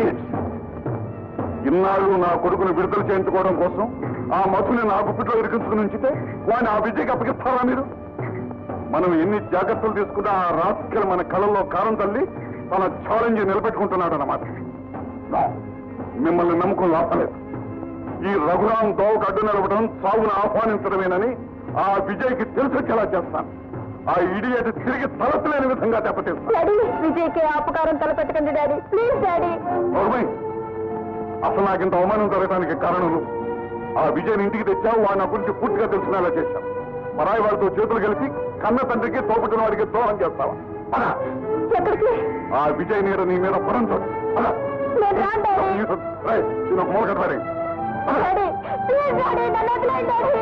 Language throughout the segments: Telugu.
Idiots. ఇన్నాళ్ళు నా కొడుకును విడుదల చేయించుకోవడం కోసం ఆ మధుని నా గుప్పిట్లో ఇరికించుకుని ఉంచితే వాడిని ఆ విజయ్కి అప్పగిస్తారా మీరు మనం ఎన్ని జాగ్రత్తలు తీసుకున్నా ఆ రాస్కెల్ మన కళ్ళల్లో కారం తల్లి తన ఛాలెంజ్ నిలబెట్టుకుంటున్నాడు అన్నమాట No. మిమ్మల్ని నమ్మకం లాపలేదు ఈ రఘురాం దోవకు అడ్డు నిలవడం సాగును ఆహ్వానించడమేనని ఆ విజయ్కి తెలిసొచ్చేలా చేస్తాను ఆ ఇడియట్ తిరిగి తలపలేని విధంగా దెబ్బతీస్తాను డాడీ విజయ్కి అపకారం తలపెట్టకండి డాడీ ప్లీజ్ డాడీ గౌరవై అసలు నాకు ఇంత అవమానం జరగడానికి కారణం నువ్వు. ఆ విజయ్ ఇంటికి తెచ్చావు వాడిని నా గురించి పూర్తిగా తెలుసుకునేలా చేశావు పరాయి వాడితో చేతులు కలిపి కన్న తండ్రికి తోపుటిన వాడికి ద్రోహం చేస్తావా పద. ఎక్కడికి ఆ విజయ్ నీడ నీ మీద పడం చూడు పద. నేను రాను డాడీ రేయ్, ఈయన ఒక మూల కట్టవారి. పద. డాడీ ప్లీజ్ డాడీ నన్ను వదిలేయండి డాడీ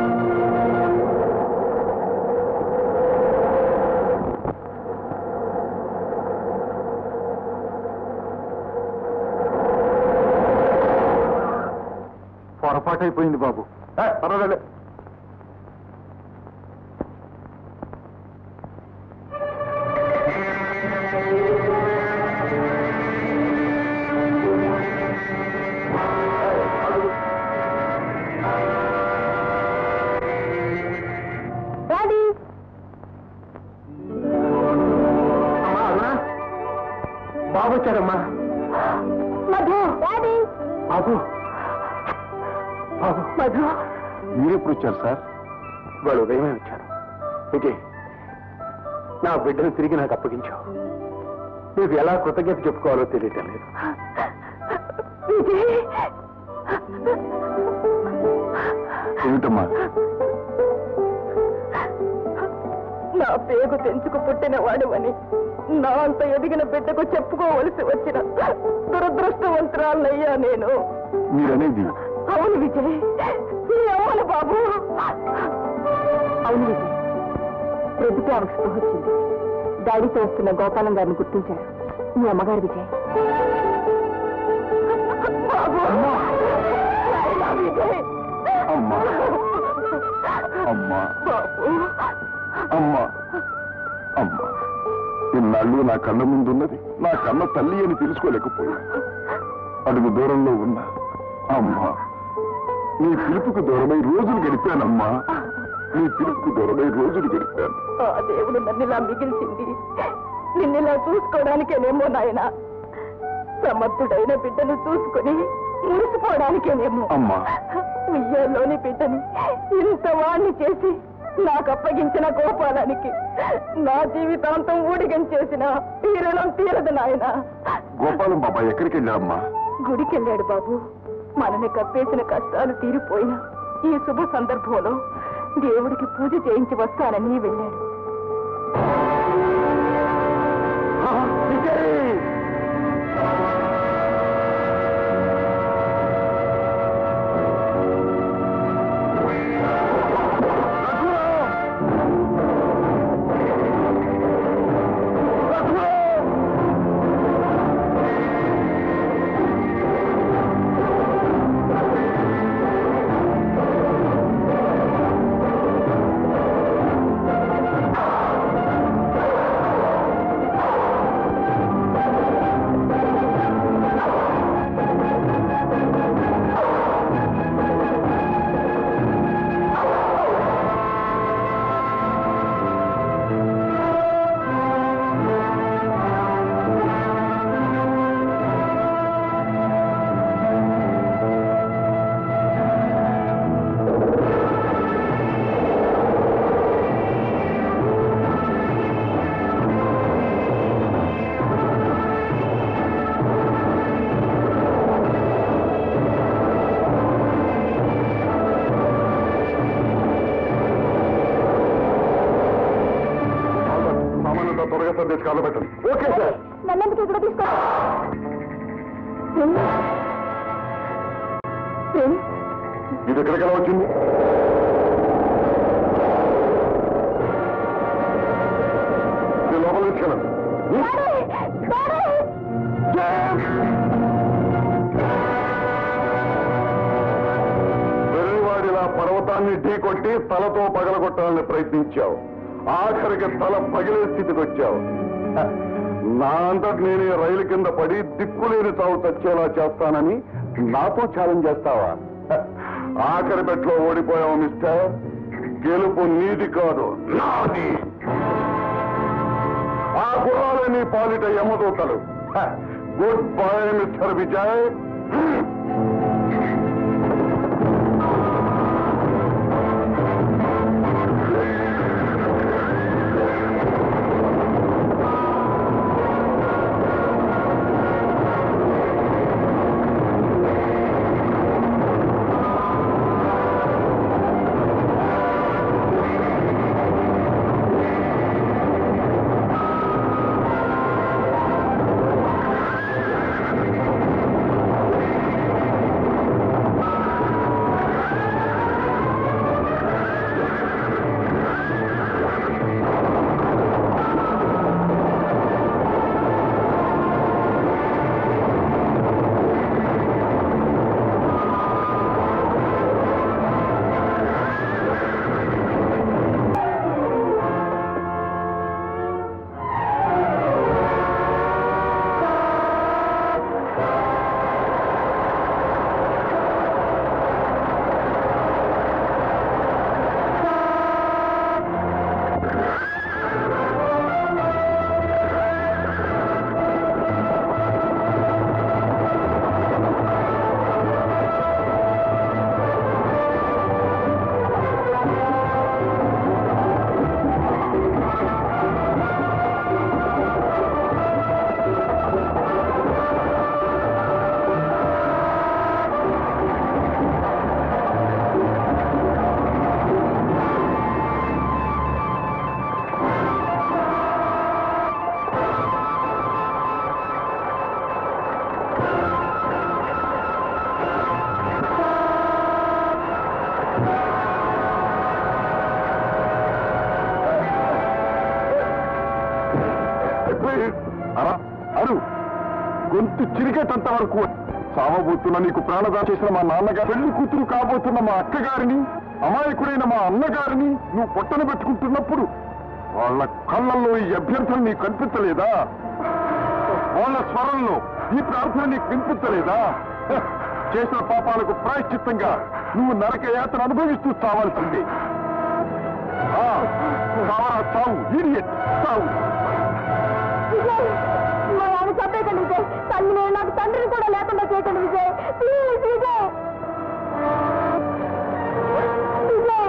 పొరపాటైపోయింది బాబు ఏ, పర్వాలేదు డాడీ అమ్మా అరుణ బాబు వచ్చారమ్మా మధు డాడీ బాబు బాబు మధు మీరెప్పుడు వచ్చారు సార్ వాళ్ళు ఉదయమే వచ్చారు విజయ్ నా బిడ్డను తిరిగి నాకు అప్పగించావు నీకు ఎలా కృతజ్ఞత చెప్పుకోవాలో తెలియటం లేదు విజయ్ ఏమిటమ్మా నా పేగు తెంచుకు పుట్టిన వాడువని నా అంత ఎదిగిన బిడ్డకు చెప్పుకోవలసి వచ్చిన దురదృష్టవంతురాలయ్యా నేను మీరనేది అవును విజయ్ నీ అమ్మను బాబు అవును విజయ్ ప్రొద్దుటే ఆమెకు స్పృహ వచ్చింది డాడీతో వస్తున్న గోపాలం గారిని గుర్తించారు మీ అమ్మగారు విజయ్ బాబు నాయనా విజయ్ అమ్మా అమ్మా బాబు అమ్మా అమ్మా ఇన్నాళ్ళు నా కళ్ళ ముందున్నది నా కన్న తల్లి అని తెలుసుకోలేకపోయా అడుగు దూరంలో ఉన్నా అమ్మా నీ పిలుపుకు దూరమై రోజులు గడిపానమ్మా నీ పిలుపుకు దూరమై రోజులు గడిపాను ఆ దేవుడు నన్నిలా మిగిల్చింది నిన్నిలా చూసుకోవడానికేనేమో నాయన సమర్థుడైన బిడ్డను చూసుకుని మురిసిపోవడానికేనేమో అమ్మా. ఉయ్యాల్లోని బిడ్డని ఇంత వాణ్ణి చేసి నాకు అప్పగించిన గోపాలానికి నా జీవితాంతం ఊడిగం చేసిన ఈ రుణం తీరదు నాయన గోపాలం బాబా ఎక్కడికి వెళ్ళామ్మా గుడికెళ్ళాడు బాబు మనని కప్పేసిన కష్టాలు తీరిపోయినా ఈ శుభ సందర్భంలో దేవుడికి పూజ చేయించి వస్తానని వెళ్ళాడు సామాన్యంతో త్వరగా సర్దేసి కాళ్ళు పెట్టండి ఓకే సార్ నన్నెందుకు ఇక్కడ తీసుకో ఇది ఎక్కడికి ఎలా వచ్చింది ఇది లోపల తీసుకెళ్ళండి వెర్రివాడిలా పర్వతాన్ని ఢీకొట్టి తలతో పగలగొట్టాలని ప్రయత్నించావు ఆఖరికి తల పగిలే స్థితికి వచ్చావు హ, నా అంతటి నేనే రైలు కింద పడి దిక్కులేని చావు చచ్చేలా చేస్తానని నాతో ఛాలెంజ్ చేస్తావా హ, ఆఖరి బెట్లో ఓడిపోయావు మిస్టర్ గెలుపు నీది కాదు నాది ఆ గుర్రాలని పాలిట యమదూతలు హ, గుడ్ బై మిస్టర్ విజయ్ హ్మ్. అరా, అరు గొంతు చిరిగేటంత వరకు సావబోతున్న నీకు ప్రాణదా చేసిన మా నాన్నగారు పెళ్లి కూతురు కాబోతున్న మా అక్కగారిని అమాయకుడైన మా అన్నగారిని నువ్వు పొట్టన పెట్టుకుంటున్నప్పుడు వాళ్ళ కళ్ళల్లో ఈ అభ్యర్థన నీకు కనిపించలేదా వాళ్ళ స్వరంలో ఈ ప్రార్థన నీకు వినిపించలేదా హ, చేసిన పాపాలకు ప్రాయశ్చిత్తంగా నువ్వు నరక యాత్ర అనుభవిస్తూ చావాల్సిందే ఆ, చావరా చావు ఇడియట్ చావు విజయ్ మా నాన్న చంపేయకండి విజయ్ తల్లి నేను నాకు తండ్రిని కూడా లేకుండా చేయకండి విజయ్ ప్లీజ్ విజయ్ విజయ్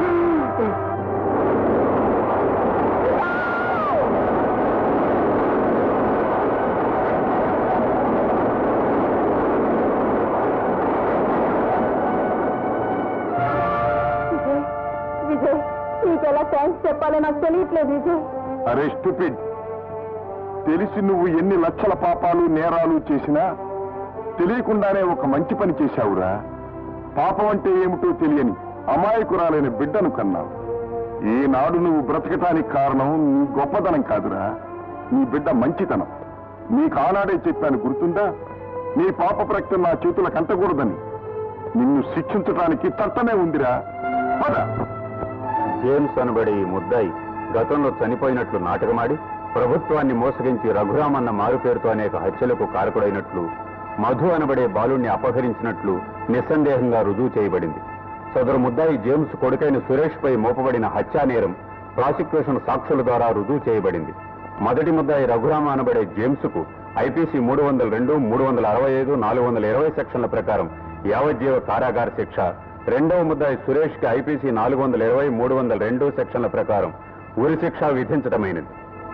విజయ్ విజయ్ నీకు ఎలా థ్యాంక్స్ చెప్పాలో నాకు తెలియట్లేదు విజయ్ అరే స్టూపిడ్ తెలిసి నువ్వు ఎన్ని లక్షల పాపాలు నేరాలు చేసినా తెలియకుండానే ఒక మంచి పని చేశావురా పాపం అంటే ఏమిటో తెలియని అమాయకురాలైన బిడ్డను కన్నావు ఈనాడు నువ్వు బ్రతకటానికి కారణం నీ గొప్పతనం కాదురా నీ బిడ్డ మంచితనం నీకు ఆనాడే చెప్పాను గుర్తుందా నీ పాప ప్రకటన నా చేతులకు అంటకూడదని నిన్ను శిక్షించడానికి చట్టమే ఉందిరా పద జేమ్స్ అనబడే ఈ ముద్దాయి గతంలో చనిపోయినట్లు నాటకమాడి ప్రభుత్వాన్ని మోసగించి రఘురామన్న మారు పేరుతో అనేక హత్యలకు కారకుడైనట్లు మధు అనబడే బాలుణ్ణి అపహరించినట్లు నిస్సందేహంగా రుజువు చేయబడింది సదరు ముద్దాయి జేమ్స్ కొడుకైన సురేష్ పై మోపబడిన హత్యా నేరం ప్రాసిక్యూషన్ సాక్షుల ద్వారా రుజువు చేయబడింది మొదటి ముద్దాయి రఘురామ అనబడే జేమ్స్ కు ఐపీసీ మూడు వందల రెండు మూడు వందల అరవై ఐదు నాలుగు వందల ఇరవై సెక్షన్ల ప్రకారం యావజ్జీవ కారాగార శిక్ష రెండవ ముద్దాయి సురేష్ కి ఐపీసీ నాలుగు వందల ఇరవై మూడు వందల రెండు సెక్షన్ల ప్రకారం ఉరి శిక్ష విధించడమైనది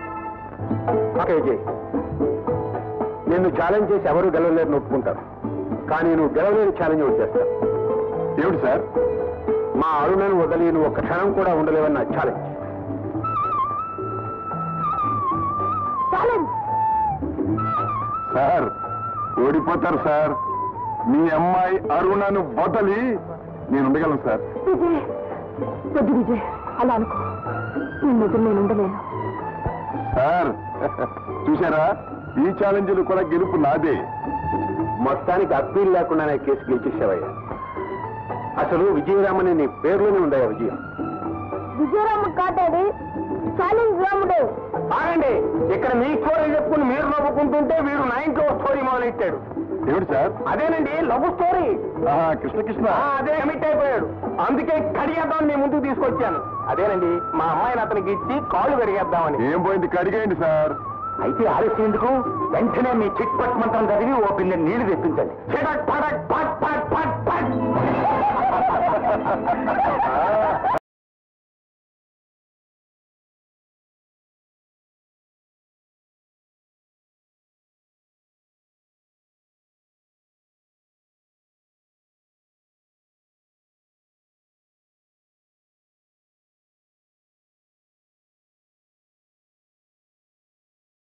నిన్ను ఛాలెంజ్ చేసి ఎవరు గెలవలేరు ఒప్పుకుంటారు కానీ నువ్వు గెలవలేని ఛాలెంజ్ ఒకటి చేస్తావు ఏమిటి సార్ మా అరుణను వదిలి నువ్వు ఒక్క క్షణం కూడా ఉండలేవన్న ఛాలెంజ్ ఛాలెంజ్ సార్ ఓడిపోతారు సార్ మీ అమ్మాయి అరుణను వదలి నేను ఉండగలను సార్ విజయ్ వద్దు విజయ్ అలా అనుకో నీ నిజం నేను ఉండలేను సార్ చూసారా ఈ ఛాలెంజ్లు కూడా గెలుపు నాదే మొత్తానికి అప్పీల్ లేకుండానే కేసు గెలిచేసావయ్యా అసలు విజయరామని నీ పేర్లోనే ఉందయ్యా విజయం విజయరాముడు కాటాడు ఛాలెంజ్ రాముడు ఆగండి ఇక్కడ మీ స్టోరీ చెప్పుకుని మీరు నవ్వుకుంటుంటే వీడు నా ఇంట్లో స్టోరీ మొదలెట్టాడు ఏమిటి సార్ అదేనండి లవ్ స్టోరీ ఆహా, కృష్ణ కృష్ణ ఆ, అదే కమిట్ అయిపోయాడు అందుకే కడిగేద్దామని మీ ముందుకు తీసుకొచ్చాను అదేనండి మా అమ్మాయిని అతనికి ఇచ్చి కాళ్ళు కడిగేద్దామని ఏం పోయింది కడిగేయండి సార్ అయితే ఆలస్యం ఎందుకు వెంటనే మీ చిట్ పట్ మంత్రం చదివి ఓ పిల్ల నీళ్లు తెప్పించండి చిటక్ పటక్ పట్ పట్ పట్ పట్